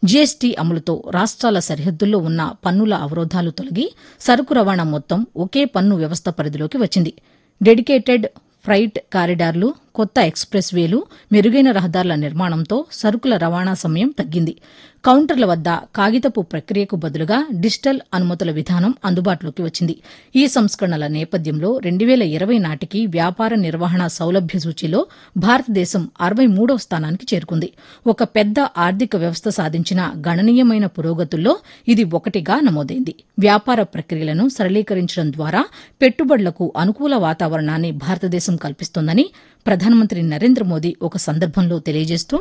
GST అమలుతో రాష్ట్రాల సరిహద్దుల్లో ఉన్న పన్నుల అవరోధాలు తొలగి సరుకు రవాణా మొత్తం ఒకే పన్ను వ్యవస్థ పరిధిలోకి వచ్చింది డెడికేటెడ్ ఫ్రైట్ కారిడార్లు కొత్త ఎక్స్ప్రెస్ వేలు మెరుగైన రహదారుల నిర్మాణంతో సరుకుల రవాణా సమయం తగ్గింది కౌంటర్ల వద్ద కాగితపు ప్రక్రియకు బదులుగా డిజిటల్ అనుమతుల విధానం అందుబాటులోకి వచ్చింది ఈ సంస్కరణల నేపథ్యంలో రెండు వేల ఇరవై నాటికి వ్యాపార నిర్వహణ సౌలభ్య సూచీలో భారతదేశం అరవై మూడవ స్థానానికి చేరుకుంది ఒక పెద్ద ఆర్థిక వ్యవస్థ సాధించిన గణనీయమైన పురోగతుల్లో ఇది ఒకటిగా నమోదైంది వ్యాపార ప్రక్రియలను సరళీకరించడం ద్వారా పెట్టుబడులకు అనుకూల వాతావరణాన్ని భారతదేశం కల్పిస్తోందని ప్రధానమంత్రి నరేంద్ర మోదీ ఒక సందర్భంలో తెలియజేస్తూ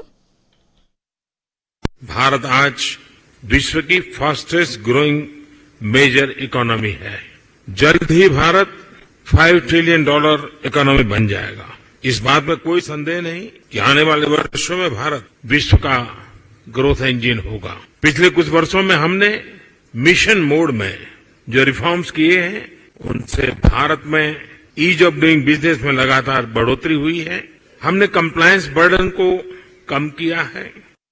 भारत आज विश्व की फास्टेस्ट ग्रोइंग मेजर इकोनॉमी है जल्द ही Bharat five trillion dollar economy बन जाएगा इस बात में कोई संदेह नहीं कि आने वाले वर्षों में भारत विश्व का ग्रोथ इंजन होगा पिछले कुछ वर्षों में हमने मिशन मोड में जो रिफॉर्म्स किए हैं उनसे भारत में ईज ऑफ डूइंग बिजनेस में लगातार बढ़ोतरी हुई है हमने कंप्लायंस बर्डन को कम किया है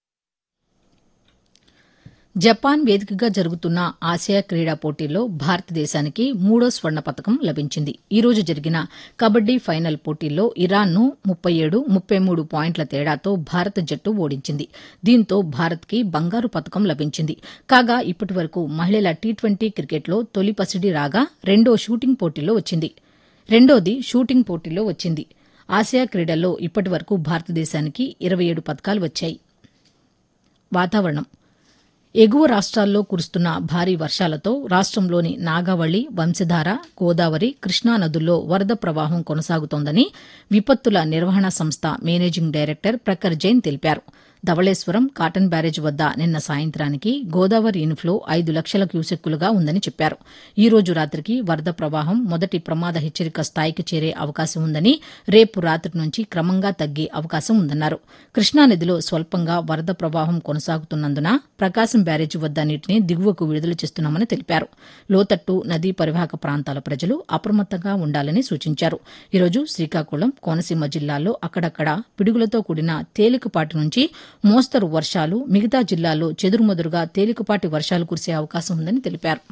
జపాన్ వేదికగా జరుగుతున్న ఆసియా క్రీడా పోటీల్లో భారతదేశానికి మూడో స్వర్ణ పతకం లభించింది ఈ రోజు జరిగిన కబడ్డీ ఫైనల్ పోటీల్లో ఇరాన్ను ముప్పై ఏడు ముప్పై మూడు పాయింట్ల తేడాతో భారత జట్టు ఓడించింది దీంతో భారత్కి బంగారు పతకం లభించింది కాగా ఇప్పటి వరకు మహిళల టీ ట్వంటీ క్రికెట్లో తొలి పసిడి రాగా రెండో షూటింగ్ పోటీలో వచ్చింది రెండోది షూటింగ్ పోటీలో వచ్చింది ఆసియా క్రీడల్లో ఇప్పటి వరకు భారతదేశానికి ఇరవై ఏడు పతకాలు వచ్చాయి వాతావరణం ఎగువ రాష్ట్రాల్లో కురుస్తున్న భారీ వర్షాలతో రాష్ట్రంలోని నాగావళి వంశధార గోదావరి కృష్ణా నదుల్లో వరద ప్రవాహం కొనసాగుతోందని విపత్తుల నిర్వహణ సంస్థ మేనేజింగ్ డైరెక్టర్ ప్రఖర్ జైన్ తెలిపారు ధవళేశ్వరం కాటన్ బ్యారేజ్ వద్ద నిన్న సాయంత్రానికి గోదావరి ఇన్ఫ్లో ఐదు లక్షల క్యూసెక్కులుగా ఉందని చెప్పారు ఈ రోజు రాత్రికి వరద ప్రవాహం మొదటి ప్రమాద హెచ్చరిక స్థాయికి చేరే అవకాశం ఉందని రేపు రాత్రి నుంచి క్రమంగా తగ్గే అవకాశం ఉందన్నారు కృష్ణానదిలో స్వల్పంగా వరద ప్రవాహం కొనసాగుతున్నందున ప్రకాశం బ్యారేజ్ వద్ద నీటిని దిగువకు విడుదల చేస్తున్నామని తెలిపారు లోతట్టు నదీ పరివాహక ప్రాంతాల ప్రజలు అప్రమత్తంగా ఉండాలని సూచించారు ఈరోజు శ్రీకాకుళం కోనసీమ జిల్లాల్లో అక్కడక్కడ పిడుగులతో కూడిన తేలికపాటి నుంచి మోస్తరు వర్షాలు మిగతా జిల్లాల్లో చెదురుమదురుగా తేలికపాటి వర్షాలు కురిసే అవకాశం ఉందని తెలిపారు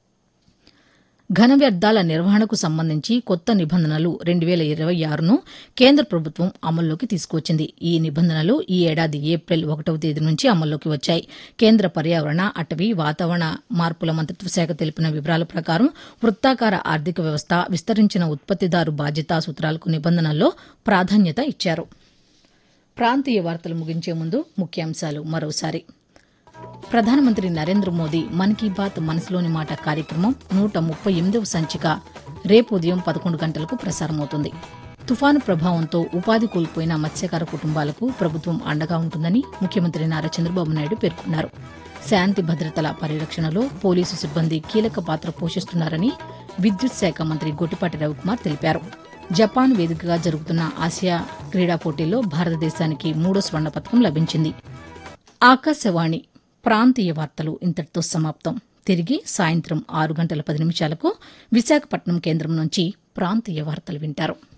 ఘన వ్యర్థాల నిర్వహణకు సంబంధించి కొత్త నిబంధనలు రెండు వేల ఇరవై ఆరును కేంద్ర ప్రభుత్వం అమల్లోకి తీసుకువచ్చింది ఈ నిబంధనలు ఈ ఏడాది ఏప్రిల్ ఒకటవ తేదీ నుంచి అమల్లోకి వచ్చాయి కేంద్ర పర్యావరణ అటవీ వాతావరణ మార్పుల మంత్రిత్వ శాఖ తెలిపిన వివరాల ప్రకారం వృత్తాకార ఆర్థిక వ్యవస్థ విస్తరించిన ఉత్పత్తిదారు బాధ్యతా సూత్రాలకు నిబంధనల్లో ప్రాధాన్యత ఇచ్చారు ప్రాంతీయ వార్తలు ముగించే ముందు ముఖ్యాంశాలు మరోసారి ప్రధానమంత్రి నరేంద్ర మోదీ మన్ కీ బాత్ మనసులోని మాట కార్యక్రమం నూట ముప్పై ఎనిమిదవ సంచిక రేపు ఉదయం పదకొండు గంటలకు ప్రసారమవుతుంది తుఫాను ప్రభావంతో ఉపాధి కోల్పోయిన మత్స్యకార కుటుంబాలకు ప్రభుత్వం అండగా ఉంటుందని ముఖ్యమంత్రి నారా చంద్రబాబు నాయుడు పేర్కొన్నారు శాంతి భద్రతల పరిరక్షణలో పోలీసు సిబ్బంది కీలక పాత్ర పోషిస్తున్నారని విద్యుత్ శాఖ మంత్రి గొట్టిపాటి రవికుమార్ తెలిపారు జపాన్ వేదికగా జరుగుతున్న ఆసియా క్రీడా పోటీల్లో భారతదేశానికి మూడో స్వర్ణ పతకం లభించింది ఆకాశవాణి ప్రాంతీయ వార్తలు ఇంతటితో సమాప్తం తిరిగి సాయంత్రం ఆరు గంటల పది నిమిషాలకు విశాఖపట్నం కేంద్రం నుంచి ప్రాంతీయ వార్తలు వింటారు